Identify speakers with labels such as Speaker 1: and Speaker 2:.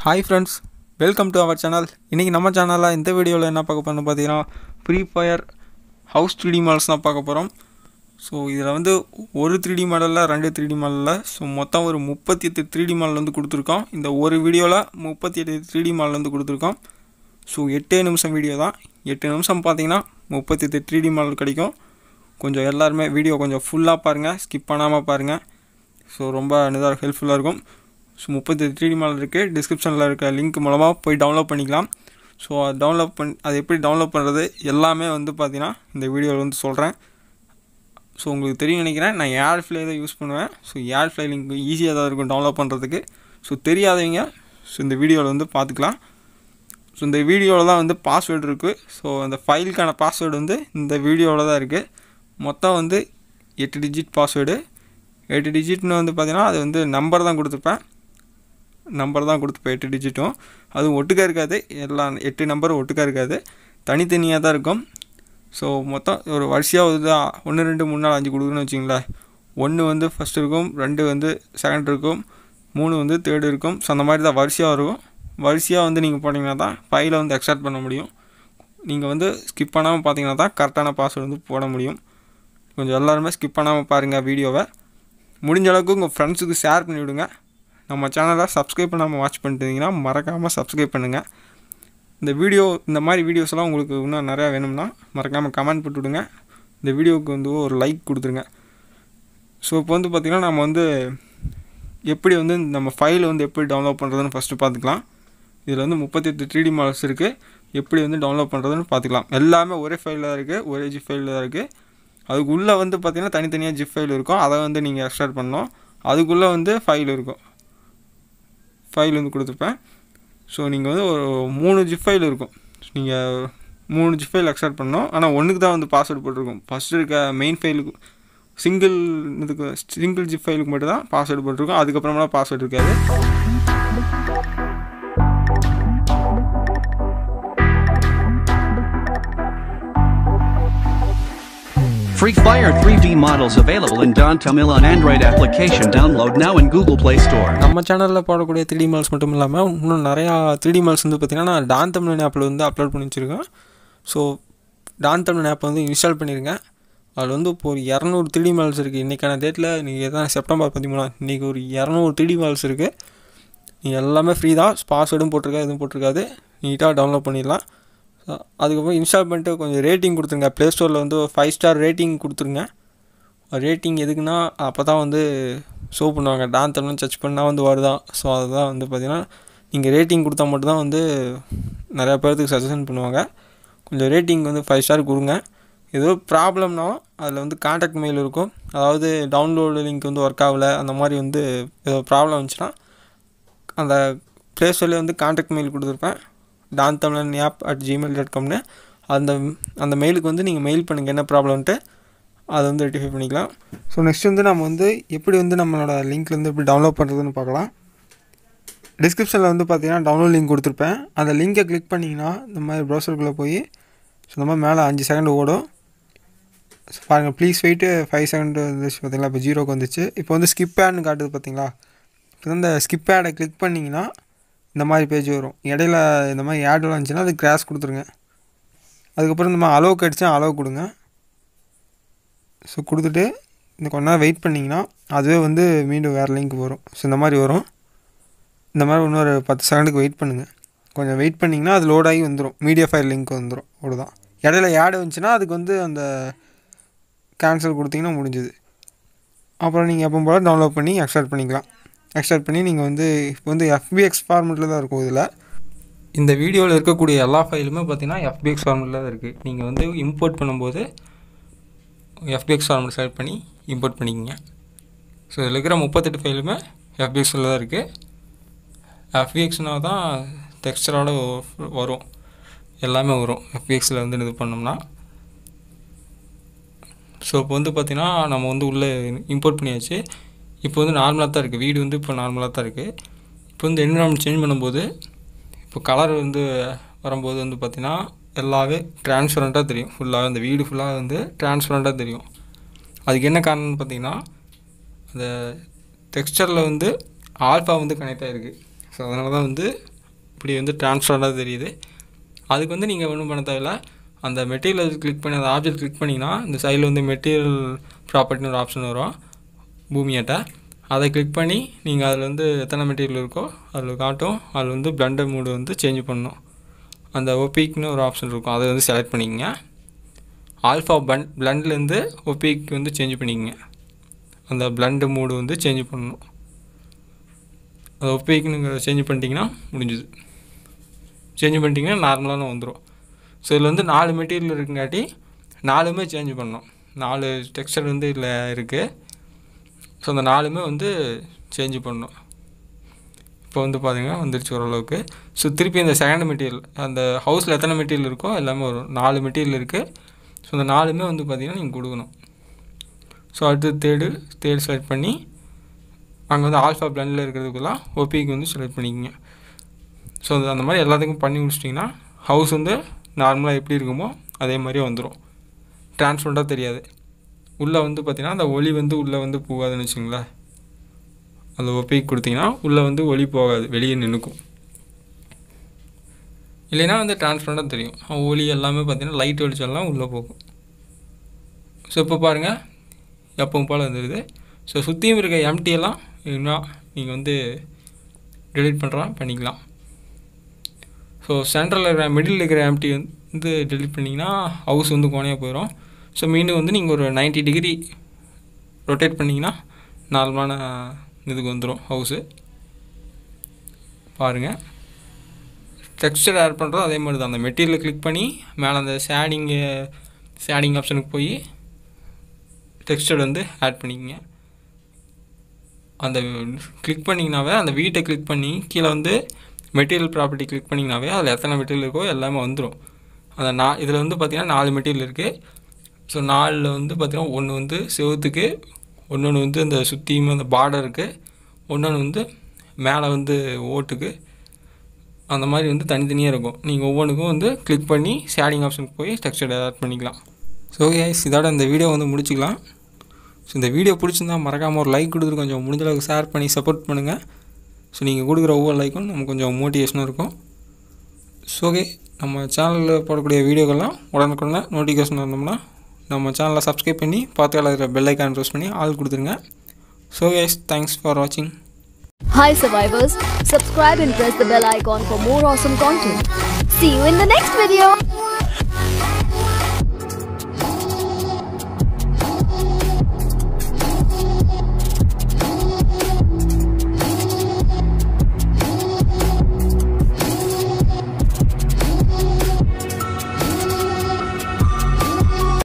Speaker 1: Hi friends welcome to our channel இன்றைக்கி நம்ம சேனலில் இந்த வீடியோவில் என்ன பார்க்க போகிறோம் பார்த்தீங்கன்னா Free Fire house three D models தான் பார்க்க போகிறோம் ஸோ இதில் வந்து ஒரு த்ரீ டி மாடலில் ரெண்டு த்ரீ டி மாடலில் ஸோ மொத்தம் ஒரு முப்பத்தி எட்டு த்ரீ டி மாடல் வந்து கொடுத்துருக்கோம் இந்த ஒரு வீடியோவில் முப்பத்தி எட்டு த்ரீ டி மாடல் வந்து கொடுத்துருக்கோம் ஸோ எட்டே நிமிஷம் வீடியோ தான் எட்டு நிமிஷம் பார்த்தீங்கன்னா முப்பத்தி எட்டு த்ரீ டி மாடல் கிடைக்கும் கொஞ்சம் எல்லாருமே வீடியோ கொஞ்சம் ஃபுல்லாக பாருங்கள் ஸ்கிப் பண்ணாமல் பாருங்கள் ஸோ ரொம்ப இதாக ஹெல்ப்ஃபுல்லாக இருக்கும் ஸோ முப்பத்தி த்ரீ டி மாடல் இருக்குது டிஸ்கிரிப்ஷனில் இருக்க லிங்க் மூலமாக போய் டவுன்லோட் பண்ணிக்கலாம் ஸோ அது டவுன்லோட் பண் அது எப்படி டவுன்லோட் பண்ணுறது எல்லாமே வந்து பார்த்தீங்கன்னா இந்த வீடியோவில் வந்து சொல்கிறேன் ஸோ உங்களுக்கு தெரியும் நினைக்கிறேன் நான் ஏர் ஃப்ளை தான் யூஸ் பண்ணுவேன் ஸோ ஏர் ஃப்ளை லிங்க் ஈஸியாக தான் இருக்கும் டவுன்லோட் பண்ணுறதுக்கு ஸோ தெரியாதவங்க ஸோ இந்த வீடியோவில் வந்து பார்த்துக்கலாம் ஸோ இந்த வீடியோவில் தான் வந்து பாஸ்வேர்டு இருக்குது ஸோ அந்த ஃபைலுக்கான பாஸ்வேர்டு வந்து இந்த வீடியோவில் தான் இருக்குது மொத்தம் வந்து எட்டு டிஜிட் பாஸ்வேர்டு எட்டு டிஜிட்னு வந்து பார்த்தீங்கன்னா அது வந்து நம்பர் தான் கொடுத்துருப்பேன் நம்பர் தான் கொடுத்துப்பேன் எட்டு டிஜிட்டும் அதுவும் ஒட்டுக்கா இருக்காது எல்லாம் எட்டு நம்பரும் ஒட்டுக்கா இருக்காது தனித்தனியாக தான் இருக்கும் ஸோ மொத்தம் ஒரு வரிசையாக வந்து ஒன்று ரெண்டு மூணு நாலு அஞ்சு கொடுக்குன்னு வச்சிங்களேன் ஒன்று வந்து ஃபஸ்ட் இருக்கும் ரெண்டு வந்து செகண்ட் இருக்கும் மூணு வந்து தேர்டு இருக்கும் ஸோ அந்த மாதிரி தான் வரிசையாக இருக்கும் வரிசையாக வந்து நீங்கள் போட்டிங்கன்னா தான் ஃபைலை வந்து எக்ஸ்ட்ராக்ட் பண்ண முடியும் நீங்கள் வந்து ஸ்கிப் பண்ணாமல் பார்த்தீங்கன்னா தான் கரெக்டான பாஸ்வேர்டு வந்து போட முடியும் கொஞ்சம் எல்லாருமே ஸ்கிப் பண்ணாமல் பாருங்கள் வீடியோவை முடிஞ்ச அளவுக்கு உங்கள் ஃப்ரெண்ட்ஸுக்கு ஷேர் பண்ணி விடுங்க நம்ம சேனலை சப்ஸ்கிரைப் பண்ணாமல் வாட்ச் பண்ணிட்டீங்கன்னா மறக்காமல் சப்ஸ்கிரைப் பண்ணுங்கள் இந்த வீடியோ இந்த மாதிரி வீடியோஸ்லாம் உங்களுக்கு இன்னும் நிறையா வேணும்னா மறக்காமல் கமெண்ட் போட்டு விடுங்க இந்த வீடியோவுக்கு வந்து ஒரு லைக் கொடுத்துருங்க ஸோ இப்போ வந்து பார்த்திங்கன்னா நம்ம வந்து எப்படி வந்து நம்ம ஃபைல் வந்து எப்படி டவுன்லோட் பண்ணுறதுன்னு ஃபஸ்ட்டு பார்த்துக்கலாம் இதில் வந்து முப்பத்தெட்டு த்ரீ டி மாடல்ஸ் இருக்குது எப்படி வந்து டவுன்லோட் பண்ணுறதுன்னு பார்த்துக்கலாம் எல்லாமே ஒரே ஃபைலில் தான் இருக்குது ஒரே ஜிப் ஃபைலில் தான் இருக்குது அதுக்குள்ளே வந்து பார்த்திங்கன்னா தனித்தனியாக ஜிப் ஃபைல் இருக்கும் அதை வந்து நீங்கள் எக்ஸ்ட்ராக்ட் பண்ணணும் அதுக்குள்ளே வந்து ஃபைல் இருக்கும் ஃபைல் வந்து கொடுத்துருப்பேன் ஸோ நீங்கள் வந்து ஒரு மூணு ஜிப் ஃபைல் இருக்கும் நீங்கள் மூணு ஜிப் ஃபைல் எக்ஸ்ட்ராக்ட் பண்ணணும் ஆனால் ஒன்றுக்கு தான் வந்து பாஸ்வேர்டு போட்டிருக்கும் ஃபஸ்ட்டு இருக்க மெயின் ஃபைலுக்கு சிங்கிள் இதுக்கு சிங்கிள் ஜிப் ஃபைலுக்கு மட்டும் தான் பாஸ்வேர்டு போட்டிருக்கோம் அதுக்கப்புறமெல்லாம் பாஸ்வேர்டு இருக்காது
Speaker 2: Free Fire 3D models available in Don Tamil on Android application. Download now in Google Play Store.
Speaker 1: நம்ம சேனலில் போடக்கூடிய த்ரீ மால்ஸ் மட்டும் இல்லாமல் இன்னும் நிறையா த்ரீ மால்ஸ் வந்து பார்த்திங்கன்னா நான் டான் தமிழ் ஆப்பில் வந்து அப்லோட் பண்ணி வச்சுருக்கேன் ஸோ டான் தமிழ் ஆப்பை வந்து இன்ஸ்டால் பண்ணிடுங்க அதில் வந்து இப்போ ஒரு இரநூறு த்ரீ மால்ஸ் இருக்குது இன்றைக்கான டேட்டில் நீங்கள் தான் செப்டம்பர் பதிமூணாம் இன்றைக்கி ஒரு இரநூறு த்ரீ மால்ஸ் இருக்குது நீங்கள் எல்லாமே ஃப்ரீ தான் பாஸ்வேர்டும் போட்டிருக்கா எதுவும் போட்டிருக்காது நீட்டாக டவுன்லோட் பண்ணிடலாம் So, அதுக்கப்புறம் இன்ஸ்டால் பண்ணிட்டு கொஞ்சம் ரேட்டிங் கொடுத்துருங்க ப்ளே ஸ்டோரில் வந்து ஃபைவ் ஸ்டார் ரேட்டிங் கொடுத்துருங்க ரேட்டிங் எதுக்குன்னா அப்போ தான் வந்து ஷோ பண்ணுவாங்க டான் தமிழ்னு சர்ச் பண்ணால் வந்து வருதான் ஸோ அதுதான் வந்து பார்த்திங்கன்னா நீங்கள் ரேட்டிங் கொடுத்தா மட்டும்தான் வந்து நிறையா பேர்த்துக்கு சஜஷன் பண்ணுவாங்க கொஞ்சம் ரேட்டிங் வந்து ஃபைவ் ஸ்டார் கொடுங்க ஏதோ ப்ராப்ளம்னா அதில் வந்து காண்டாக்ட் மெயில் இருக்கும் அதாவது டவுன்லோடு லிங்க் வந்து ஒர்க் ஆகலை அந்த மாதிரி வந்து ஏதோ ப்ராப்ளம் வந்துச்சுன்னா அந்த ப்ளே ஸ்டோர்லேயே வந்து காண்டாக்ட் மெயில் கொடுத்துருப்பேன் Don Tamilan app at Gmail dot காம்னு அந்த அந்த மெயிலுக்கு வந்து நீங்கள் மெயில் பண்ணுங்கள் என்ன ப்ராப்ளம்ன்ட்டு அதை வந்து ரெட்டிஃபை பண்ணிக்கலாம் ஸோ நெக்ஸ்ட் வந்து நம்ம வந்து எப்படி வந்து நம்மளோட லிங்க்லேருந்து எப்படி டவுன்லோட் பண்ணுறதுன்னு பார்க்கலாம் டிஸ்கிரிப்ஷனில் வந்து பார்த்தீங்கன்னா டவுன்லோட் லிங்க் கொடுத்துருப்பேன் அந்த லிங்கை கிளிக் பண்ணிங்கன்னா இந்த மாதிரி ப்ரௌசருக்குள்ளே போய் ஸோ இந்த மாதிரி மேலே அஞ்சு செகண்ட் ஓடும் ஸோ பாருங்கள் ப்ளீஸ் வெயிட்டு ஃபைவ் செகண்ட் வந்துச்சு பார்த்தீங்களா இப்போ ஜீரோக்கு வந்துச்சு இப்போ வந்து ஸ்கிப் ஆட்னு காட்டுது பார்த்தீங்களா இப்போ இந்த ஸ்கிப் ஆடை கிளிக் பண்ணிங்கன்னா இந்த மாதிரி பேஜ் வரும் இடையில இந்த மாதிரி ஆடெலாம் இருந்துச்சுன்னா அது கிராஸ் கொடுத்துருங்க அதுக்கப்புறம் இந்த மாதிரி அளவுக்கு அடித்தா அளவு கொடுங்க ஸோ கொடுத்துட்டு இந்த கொஞ்ச நேரம் வெயிட் பண்ணிங்கன்னா அதுவே வந்து மீண்டும் வேறு லிங்க் வரும் ஸோ இந்த மாதிரி வரும் இந்த மாதிரி இன்னொரு பத்து செகண்டுக்கு வெயிட் பண்ணுங்கள் கொஞ்சம் வெயிட் பண்ணிங்கன்னா அது லோட் ஆகி வந்துடும் மீடியா ஃபைல் லிங்க் வந்துடும் அவ்வளோதான் இடையில ஆடு வந்துச்சுன்னா அதுக்கு வந்து அந்த கேன்சல் கொடுத்தீங்கன்னா முடிஞ்சுது அப்புறம் நீங்கள் எப்போ போல் டவுன்லோட் பண்ணி எக்ஸ்ட்ராக்ட் பண்ணிக்கலாம் எக்ஸ்ட்ராக்ட் பண்ணி நீங்கள் வந்து இப்போ வந்து எஃபிஎக்ஸ் ஃபார்மெட்டில் தான் இருக்கும் இதில் இந்த வீடியோவில் இருக்கக்கூடிய எல்லா ஃபைலுமே பார்த்தீங்கன்னா எஃபிஎக்ஸ் ஃபார்மெட்டில் தான் இருக்குது நீங்கள் வந்து இம்போர்ட் பண்ணும்போது எஃபிஎக்ஸ் ஃபார்மெட் செலக்ட் பண்ணி இம்போர்ட் பண்ணிக்கோங்க ஸோ இதில் இருக்கிற முப்பத்தெட்டு ஃபைலுமே எஃபிஎக்ஸில் தான் இருக்குது எஃபிஎக்ஸ்னால் தான் டெக்ஸ்டரோட வரும் எல்லாமே வரும் எஃபிஎக்ஸில் வந்து இது பண்ணோம்னா ஸோ இப்போ வந்து பார்த்திங்கன்னா நம்ம வந்து உள்ளே இம்போர்ட் பண்ணியாச்சு இப்போ வந்து நார்மலாக தான் இருக்குது வீடு வந்து இப்போ நார்மலாக தான் இருக்குது இப்போ வந்து என்விரான்மெண்ட் சேஞ்ச் பண்ணும்போது இப்போ கலர் வந்து வரும்போது வந்து பார்த்திங்கன்னா எல்லாமே டிரான்ஸ்பரண்ட்டாக தெரியும் ஃபுல்லாக அந்த வீடு ஃபுல்லாக வந்து டிரான்ஸ்பரண்ட்டாக தெரியும் அதுக்கு என்ன காரணம்னு பார்த்தீங்கன்னா அந்த டெக்ஸ்டரில் வந்து ஆல்ஃபா வந்து கனெக்ட் ஆகிருக்கு ஸோ அதனால தான் வந்து இப்படி வந்து ட்ரான்ஸ்ஃபராக தெரியுது அதுக்கு வந்து நீங்கள் ஒன்றும் பண்ண தேவையில்ல அந்த மெட்டீரியல் கிளிக் பண்ணி அந்த ஆப்ஜெக்ட் கிளிக் பண்ணிங்கன்னா இந்த சைடில் வந்து மெட்டீரியல் ப்ராப்பர்ட்டின்னு ஒரு ஆப்ஷன் வரும் பூமியாட்ட அதை கிளிக் பண்ணி நீங்கள் அதில் வந்து எத்தனை மெட்டீரியல் இருக்கோ அதில் காட்டும் அதில் வந்து பிளண்டர் மூடு வந்து சேஞ்ச் பண்ணணும் அந்த ஒபிக்னு ஒரு ஆப்ஷன் இருக்கும் அதை வந்து செலக்ட் பண்ணிக்கங்க ஆல்ஃபா பன் பிளண்ட்லேருந்து ஒபிக் வந்து சேஞ்ச் பண்ணிக்கங்க அந்த பிளண்டு மூடு வந்து சேஞ்ச் பண்ணணும் அது ஒபிக்னுங்கிற சேஞ்ச் பண்ணிட்டீங்கன்னா முடிஞ்சுது சேஞ்ச் பண்ணிட்டீங்கன்னா நார்மலான வந்துடும் ஸோ இதில் வந்து நாலு மெட்டீரியல் இருக்குங்காட்டி நாலுமே சேஞ்ச் பண்ணணும் நாலு டெக்ஸ்டர் வந்து இதில் இருக்குது ஸோ அந்த நாலுமே வந்து சேஞ்ச் பண்ணணும் இப்போ வந்து பார்த்தீங்கன்னா வந்துருச்சு ஓரளவுக்கு ஸோ திருப்பி இந்த செகண்ட் மெட்டீரியல் அந்த ஹவுஸில் எத்தனை மெட்டீரியல் இருக்கோ எல்லாமே வரும் நாலு மெட்டீரியல் இருக்குது ஸோ அந்த நாலுமே வந்து பார்த்தீங்கன்னா நீங்கள் கொடுக்கணும் ஸோ அடுத்து தேர்டு தேர்டு செலக்ட் பண்ணி அங்கே வந்து ஆல்ஃபா பிளானில் இருக்கிறதுக்கெல்லாம் ஓபிக்கு வந்து செலக்ட் பண்ணிக்கோங்க ஸோ அது அந்த மாதிரி எல்லாத்துக்கும் பண்ணி முடிச்சிட்டிங்கன்னா ஹவுஸ் வந்து நார்மலாக எப்படி இருக்குமோ அதே மாதிரியே வந்துடும் டிரான்ஸ்பரண்ட்டாக தெரியாது உள்ளே வந்து பார்த்திங்கன்னா அந்த ஒளி வந்து உள்ளே வந்து போகாதுன்னு வச்சுங்களேன் அந்த ஒப்பிக்கு கொடுத்தீங்கன்னா உள்ளே வந்து ஒளி போகாது வெளியே நின்றுக்கும் இல்லைன்னா வந்து டிரான்ஸ்பரண்ட்டாக தெரியும் ஒளி எல்லாமே பார்த்திங்கன்னா லைட் வெளிச்சம்லாம் உள்ளே போகும் ஸோ இப்போ பாருங்கள் எப்பவும் போல் வந்துடுது ஸோ சுற்றியும் இருக்க எம்டி எல்லாம் இன்னும் நீங்கள் வந்து டெலிட் பண்ணுறா பண்ணிக்கலாம் ஸோ சென்ட்ரலில் இருக்கிற மிடில் இருக்கிற எம்டி வந்து டெலிட் பண்ணிங்கன்னா ஹவுஸ் வந்து கோணையாக போயிடும் ஸோ மீண்டும் வந்து நீங்கள் ஒரு 90 டிகிரி ரொட்டேட் பண்ணிங்கன்னா நார்மலான இதுக்கு வந்துடும் ஹவுஸு பாருங்கள் டெக்ஸ்டர் ஆட் பண்ணுறோம் அதே மாதிரி தான் அந்த மெட்டீரியலை கிளிக் பண்ணி மேலே அந்த ஷேடிங்கு ஷேடிங் ஆப்ஷனுக்கு போய் டெக்ஸ்டர் வந்து ஆட் பண்ணிக்கங்க அந்த கிளிக் பண்ணிங்கனாவே அந்த வீட்டை கிளிக் பண்ணி கீழே வந்து மெட்டீரியல் ப்ராப்பர்ட்டி கிளிக் பண்ணிங்கனாவே அதில் எத்தனை மெட்டீரியல் இருக்கோ எல்லாமே வந்துடும் அந்த நா இதில் வந்து பார்த்திங்கன்னா நாலு மெட்டீரியல் இருக்குது ஸோ நாலில் வந்து பார்த்திங்கன்னா ஒன்று வந்து செவுத்துக்கு ஒன்று வந்து அந்த சுற்றியும் அந்த பார்டருக்கு ஒன்று வந்து மேலே வந்து ஓட்டுக்கு அந்த மாதிரி வந்து தனித்தனியாக இருக்கும் நீங்கள் ஒவ்வொன்றுக்கும் வந்து கிளிக் பண்ணி ஷேடிங் ஆப்ஷனுக்கு போய் டெக்ஸ்டர் ஆட் பண்ணிக்கலாம் ஸோ கைஸ் இதோட இந்த வீடியோ வந்து முடிச்சுக்கலாம் ஸோ இந்த வீடியோ பிடிச்சிருந்தா மறக்காமல் ஒரு லைக் கொடுத்துட்டு கொஞ்சம் முடிஞ்ச அளவுக்கு ஷேர் பண்ணி சப்போர்ட் பண்ணுங்கள் ஸோ நீங்கள் கொடுக்குற ஒவ்வொரு லைக்கும் நமக்கு கொஞ்சம் மோட்டிவேஷனாக இருக்கும் ஸோ ஓகே நம்ம சேனலில் போடக்கூடிய வீடியோக்கெல்லாம் உடனுக்குடனே நோட்டிஃபிகேஷன் வந்தோம்னா நம்ம சேனலை சப்ஸ்கிரைப் பண்ணி பார்த்து இருக்கிற பெல் ஐக்கான் ப்ரெஸ் பண்ணி ஆள் கொடுத்துருங்க ஸோ கைஸ் தேங்க்ஸ் ஃபார் வாட்சிங்
Speaker 3: Hi survivors, subscribe and press the bell icon for more awesome content. See you in the next video.